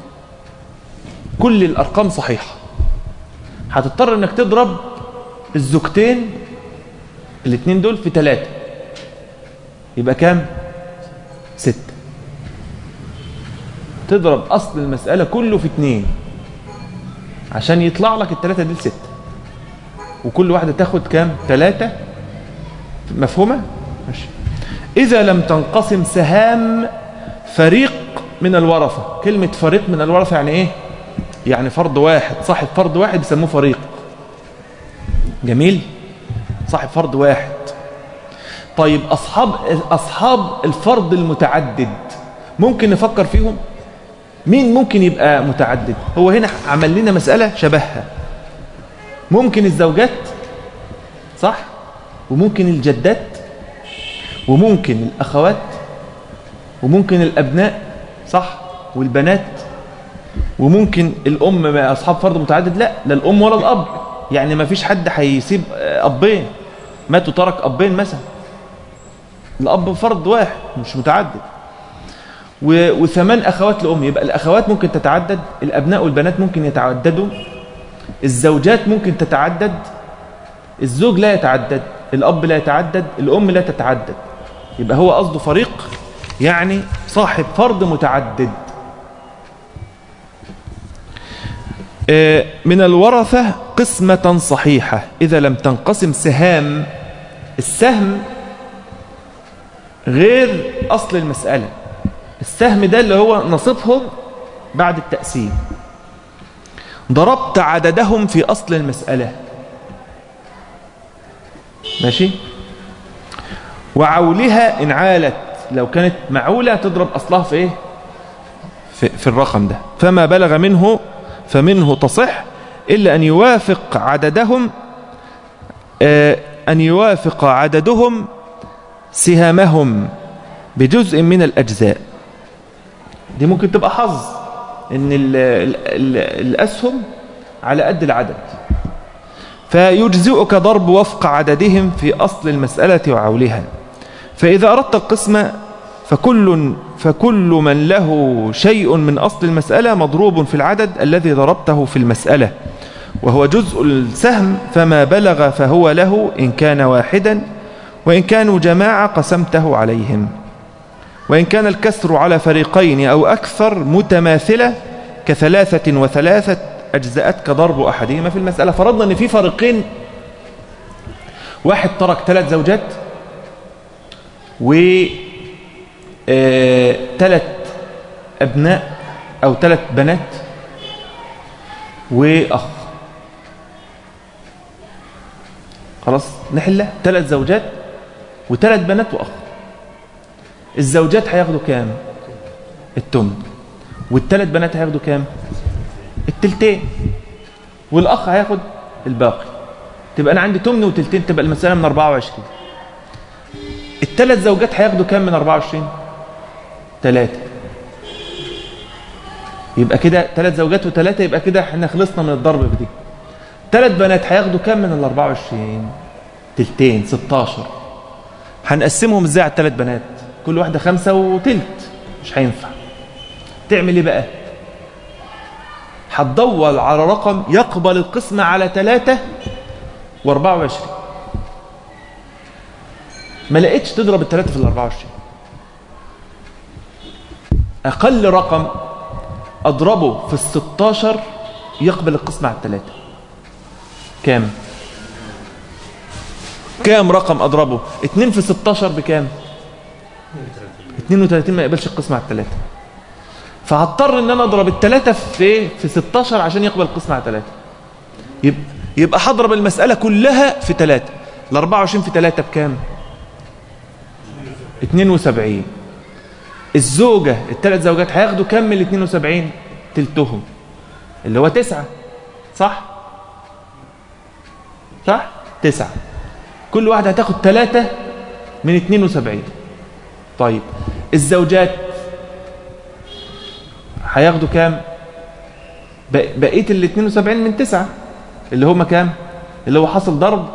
كل الأرقام صحيحة هتضطر انك تضرب الزوجتين الاثنين دول في ثلاثة يبقى كام ستة تضرب أصل المسألة كله في اتنين عشان يطلع لك الثلاثة دي ستة وكل واحدة تاخد كام ثلاثة مفهومة ماشي إذا لم تنقسم سهام فريق من الورثة كلمة فريق من الورثة يعني إيه يعني فرد واحد صاحب فرد واحد بيسموه فريق جميل صاحب فرد واحد طيب أصحاب أصحاب الفرد المتعدد ممكن نفكر فيهم مين ممكن يبقى متعدد هو هنا عمل لنا مسألة شبهها ممكن الزوجات صح وممكن الجدات وممكن الأخوات وممكن الأبناء صح والبنات وممكن الأم مع أصحاب فرد متعدد لا لا الأم ولا الأب يعني ما فيش حد هيسيب أبين ماتوا ترك أبين مثلا الأب فرد واحد مش متعدد وثمان أخوات لأم يبقى الأخوات ممكن تتعدد الأبناء والبنات ممكن يتعددوا الزوجات ممكن تتعدد الزوج لا يتعدد الأب لا يتعدد الأم لا تتعدد يبقى هو قصده فريق يعني صاحب فرد متعدد من الورثة قسمة صحيحة إذا لم تنقسم سهام السهم غير أصل المسألة السهم ده اللي هو نصيبهم بعد التقسيم ضربت عددهم في أصل المسألة ماشي وعولها إن عالت لو كانت معولة تضرب أصلها في إيه في, في الرقم ده فما بلغ منه فمنه تصح إلا أن يوافق عددهم آه أن يوافق عددهم سهامهم بجزء من الأجزاء دي ممكن تبقى حظ ان ال ال ال الأسهم على قد العدد فيجزئك ضرب وفق عددهم في أصل المسألة وعولها فإذا أردت القسمة فكل, فكل من له شيء من أصل المسألة مضروب في العدد الذي ضربته في المسألة وهو جزء السهم فما بلغ فهو له إن كان واحدا وإن كانوا جماعة قسمته عليهم وإن كان الكسر على فريقين أو أكثر متماثلة كثلاثة وثلاثة أجزأتك ضرب أحدهما في المسألة فرضنا أن في فريقين واحد ترك ثلاث زوجات و ثلاث أبناء أو ثلاث بنات وأخ خلاص نحلة ثلاث زوجات وثلاث بنات وأخ الزوجات هياخدوا كام التمن والثلاث بنات هياخدوا كام التلتين والأخ هياخد الباقي تبقى أنا عندي تمن وتلتين تبقى المسألة من 24 الثلاث زوجات هياخدوا كام من 24 ثلاثة يبقى كده ثلاث زوجات وثلاثة يبقى كده احنا خلصنا من الضرب في دي ثلاث بنات هياخدوا كام من ال 24 تلتين 16 هنقسمهم ازاي على الثلاث بنات كل واحدة خمسة وتلت مش هينفع تعمل ايه بقى هتدور على رقم يقبل القسمة على ثلاثة واربعة وعشرين ما لقيتش تضرب الثلاثة في الاربعة وعشرين أقل رقم أضربه في الستاشر يقبل القسمة على الثلاثة كام كام رقم أضربه اتنين في ستاشر بكام 32 ما يقبلش القسمة على الثلاثة فهضطر ان انا اضرب الثلاثة في في 16 عشان يقبل القسمة على ثلاثة يبقى يبقى هضرب المسألة كلها في ثلاثة ال 24 في ثلاثة بكام 72 الزوجة الثلاث زوجات هياخدوا كام من ال 72 تلتهم اللي هو تسعة صح صح تسعة كل واحدة هتاخد ثلاثة من 72 طيب الزوجات هياخدوا كام بق- بقيه ال 72 من 9 اللي هم كام اللي هو حاصل ضرب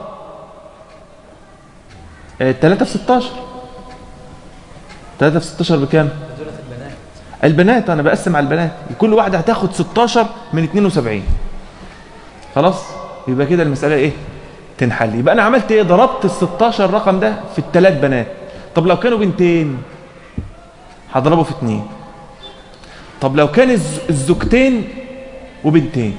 3 في 16 3 في 16 بكام دولة البنات البنات انا بقسم على البنات كل واحده هتاخد 16 من 72 خلاص يبقى كده المساله ايه تنحل يبقى انا عملت ايه ضربت ال 16 رقم ده في الثلاث بنات طب لو كانوا بنتين هضربه في اتنين طب لو كان الز- الزوجتين وبنتين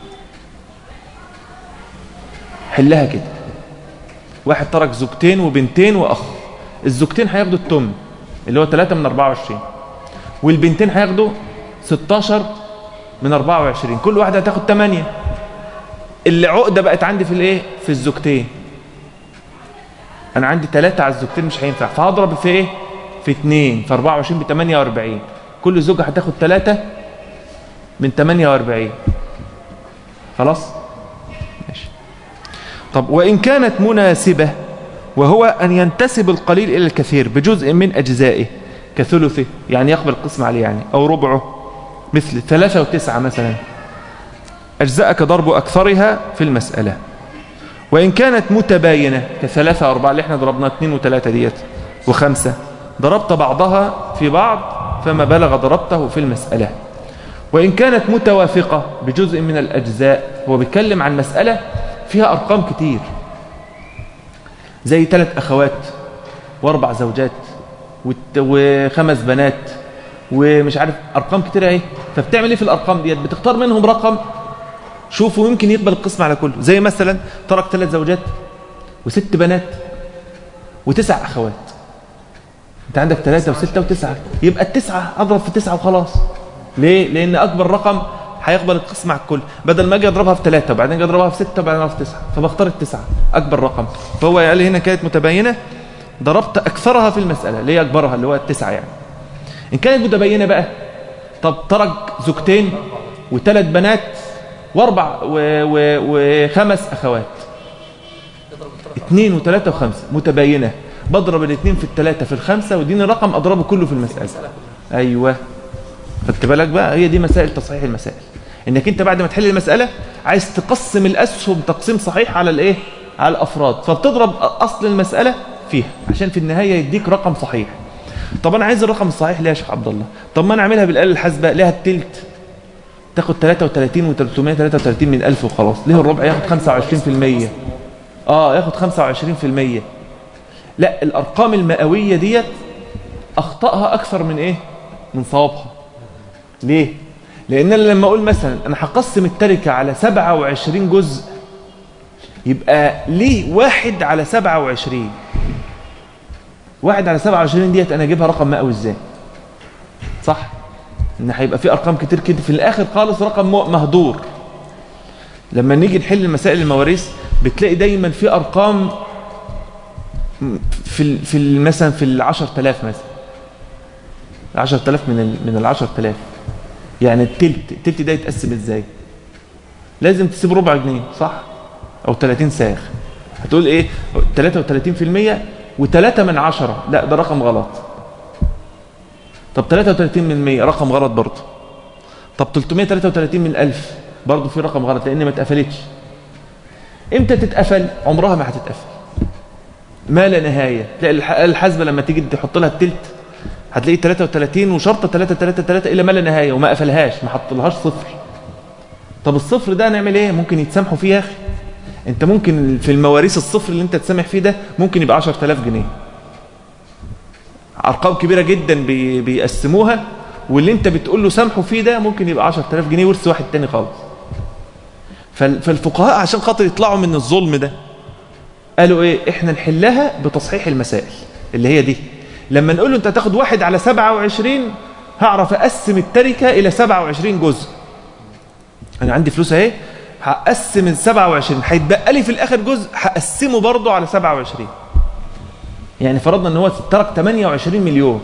حلها كده واحد ترك زوجتين وبنتين واخ الزوجتين هياخدوا التمن اللي هو 3 من 24 والبنتين هياخدوا 16 من 24 كل واحده هتاخد 8 اللي عقده بقت عندي في الايه في الزوجتين انا عندي 3 على الزوجتين مش هينفع فهضرب في ايه في 2 في 24 ب 48 كل زوجه هتاخد 3 من 48 خلاص ماشي طب وان كانت مناسبه وهو أن ينتسب القليل إلى الكثير بجزء من أجزائه كثلثه يعني يقبل القسم عليه يعني أو ربعه مثل ثلاثة وتسعة مثلا أجزاءك ضرب أكثرها في المسألة وإن كانت متباينة كثلاثة وأربعة اللي احنا ضربنا اثنين وثلاثة ديت وخمسة ضربت بعضها في بعض فما بلغ ضربته في المسألة وإن كانت متوافقة بجزء من الأجزاء هو بيتكلم عن مسألة فيها أرقام كتير زي ثلاث أخوات وأربع زوجات وت- وخمس بنات ومش عارف أرقام كتيرة اهي فبتعمل ايه في الأرقام ديت بتختار منهم رقم شوفوا يمكن يقبل القسم على كله زي مثلا ترك ثلاث زوجات وست بنات وتسع أخوات انت عندك ثلاثة وستة وتسعة يبقى التسعة اضرب في تسعة وخلاص ليه لان اكبر رقم هيقبل القسم على الكل بدل ما اجي اضربها في ثلاثة وبعدين اجي اضربها في ستة وبعدين اضربها في تسعة فبختار التسعة اكبر رقم فهو قال هنا كانت متباينة ضربت اكثرها في المسألة اللي هي اكبرها اللي هو التسعة يعني ان كانت متباينة بقى طب ترك زوجتين وثلاث بنات واربع و... و... وخمس اخوات تضرب الطرف اثنين وثلاثة وخمسة متباينة بضرب الاثنين في الثلاثة في الخمسة واديني رقم اضربه كله في المسألة المسألة كلها ايوه خدت بالك بقى هي دي مسائل تصحيح المسائل انك انت بعد ما تحل المسألة عايز تقسم الاسهم تقسيم صحيح على الايه على الافراد فبتضرب اصل المسألة فيها عشان في النهاية يديك رقم صحيح طب انا عايز الرقم الصحيح ليه يا شيخ عبد الله طب ما انا اعملها بالاله الحاسبه ليها التلت تاخد 33 و333 من 1000 وخلاص ليه الربع ياخد 25% اه ياخد 25% لا الارقام المئويه ديت اخطائها اكثر من ايه من صوابها ليه لان انا لما اقول مثلا انا هقسم التركه على 27 جزء يبقى ليه واحد على 27 واحد على 27 ديت انا اجيبها رقم مئوي ازاي صح ان هيبقى في ارقام كتير كده في الاخر خالص رقم مو- مهدور لما نيجي نحل مسائل المواريث بتلاقي دايما في ارقام في ال- في ال- مثلا في ال 10000 مثلا 10000 من ال من ال 10000 يعني التلت التلت ده يتقسم ازاي لازم تسيب ربع جنيه صح او 30 ساغ هتقول ايه 33% و3 من عشرة لا ده رقم غلط طب 33 من 100 رقم غلط برضه طب 333 من 1000 برضه في رقم غلط لان ما اتقفلتش امتى تتقفل عمرها ما هتتقفل ما لا نهايه تلاقي الح- الحاسبه لما تيجي تحط لها التلت هتلاقي 33 وشرطه 3 3 3 الى ما لا نهايه وما قفلهاش ما حطلهاش صفر طب الصفر ده نعمل ايه ممكن يتسامحوا فيه يا اخي انت ممكن في المواريث الصفر اللي انت تسامح فيه ده ممكن يبقى 10000 جنيه ارقام كبيره جدا بي بيقسموها واللي انت بتقول له سامحوا فيه ده ممكن يبقى 10000 جنيه ورث واحد تاني خالص فال- فالفقهاء عشان خاطر يطلعوا من الظلم ده قالوا ايه احنا نحلها بتصحيح المسائل اللي هي دي لما نقول له انت هتاخد واحد على 27 هعرف اقسم التركه الى 27 جزء انا عندي فلوس اهي هقسم ال 27 هيتبقى لي في الاخر جزء هقسمه برضه على 27 يعني فرضنا ان هو ترك 28 مليون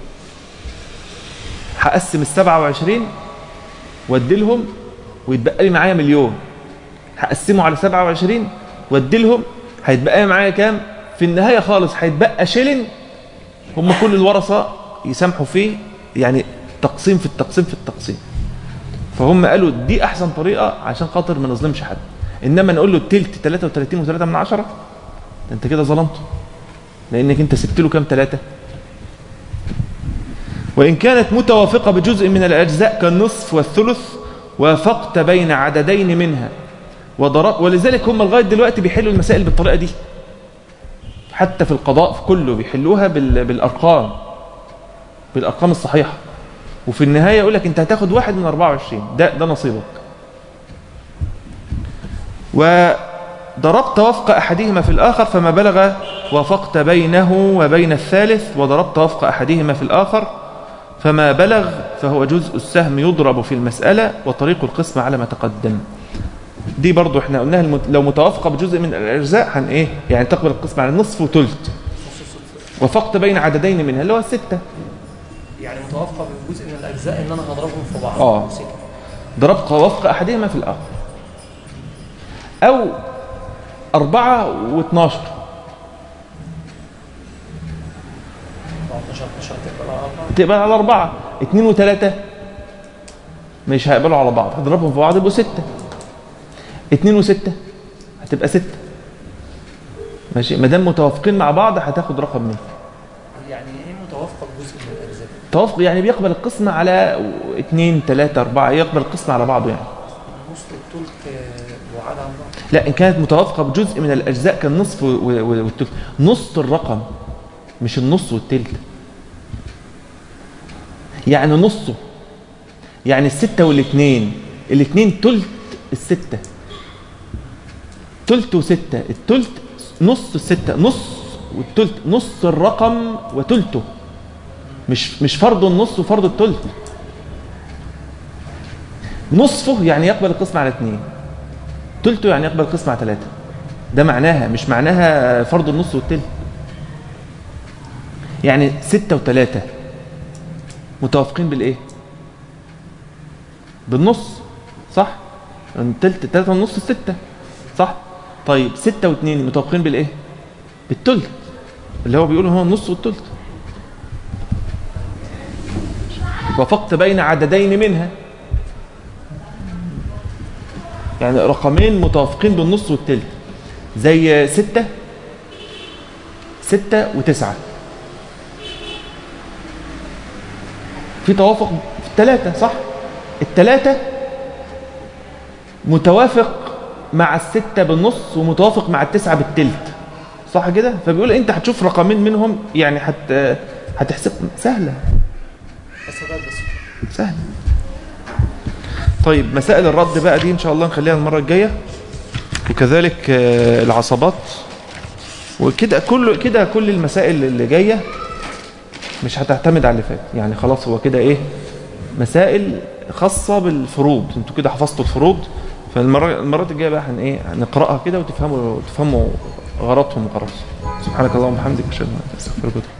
هقسم ال 27 وادي لهم ويتبقى لي معايا مليون هقسمه على 27 وادي لهم هيتبقى لي معايا كام في النهايه خالص هيتبقى شيلن هم كل الورثه يسامحوا فيه يعني تقسيم في التقسيم في التقسيم فهم قالوا دي احسن طريقه عشان خاطر ما نظلمش حد انما نقول له التلت 33 و3 من عشرة ده انت كده ظلمته لانك انت سبت له كام ثلاثة وان كانت متوافقه بجزء من الاجزاء كالنصف والثلث وافقت بين عددين منها وضرب ولذلك هم لغايه دلوقتي بيحلوا المسائل بالطريقه دي حتى في القضاء في كله بيحلوها بال- بالارقام بالارقام الصحيحه وفي النهايه يقول لك انت هتاخد واحد من 24 ده ده نصيبك وضربت وفق احدهما في الاخر فما بلغ وافقت بينه وبين الثالث وضربت وفق احدهما في الاخر فما بلغ فهو جزء السهم يضرب في المساله وطريق القسم على ما تقدم دي برضو احنا قلناها المت... لو متوافقه بجزء من الاجزاء هن ايه يعني تقبل القسم على النصف وثلث وفقت بين عددين منها اللي هو السته يعني متوافقه بجزء من الاجزاء ان انا هضربهم في بعض آه. وسكة. ضربت وفق أحدهما في الآخر أو أربعة واثناشر 14 12 تقبل على بعض تقبل على أربعة اتنين وثلاثة مش هيقبلوا على بعض هضربهم في بعض يبقوا ستة اتنين وستة هتبقى ستة ماشي ما دام متوافقين مع بعض هتاخد رقم منه يعني ايه متوافقه بجزء من الاجزاء توافق يعني بيقبل القسمة على اتنين ثلاثة أربعة يقبل القسمة على بعضه يعني النص والثلث آه، بعاد عن بعض لا إن كانت متوافقة بجزء من الأجزاء كالنصف و- و- والتلت نص الرقم مش النص والتلت يعني نصه يعني الستة والاثنين الاثنين تلت الستة تلت وستة التلت نص الستة نص والتلت نص الرقم وتلته مش مش فرض النص وفرض التلت نصفه يعني يقبل القسم على اثنين تلته يعني يقبل القسم على ثلاثة ده معناها مش معناها فرض النص والتلت يعني ستة وثلاثة متوافقين بالايه بالنص صح التلت تلاتة ونص الستة صح طيب ستة واثنين متوافقين بالايه بالتلت اللي هو بيقولوا هو النص والتلت وفقت بين عددين منها يعني رقمين متوافقين بالنص والتلت زي ستة ستة وتسعة في توافق في الثلاثة صح الثلاثة متوافق مع الستة بالنص ومتوافق مع التسعة بالتلت صح كده فبيقول انت هتشوف رقمين منهم يعني هت هتحسب سهلة بس ده بس سهل طيب مسائل الرد بقى دي ان شاء الله نخليها المره الجايه وكذلك آه، العصبات وكده كل كده كل المسائل اللي جايه مش هتعتمد على اللي فات يعني خلاص هو كده ايه مسائل خاصه بالفروض انتوا كده حفظتوا الفروض فالمره المرات الجايه بقى هن ايه هنقراها كده وتفهموا تفهموا غلطهم وخلاص سبحانك اللهم وبحمدك اشهد ان لا اله الا انت استغفرك واتوب إليك.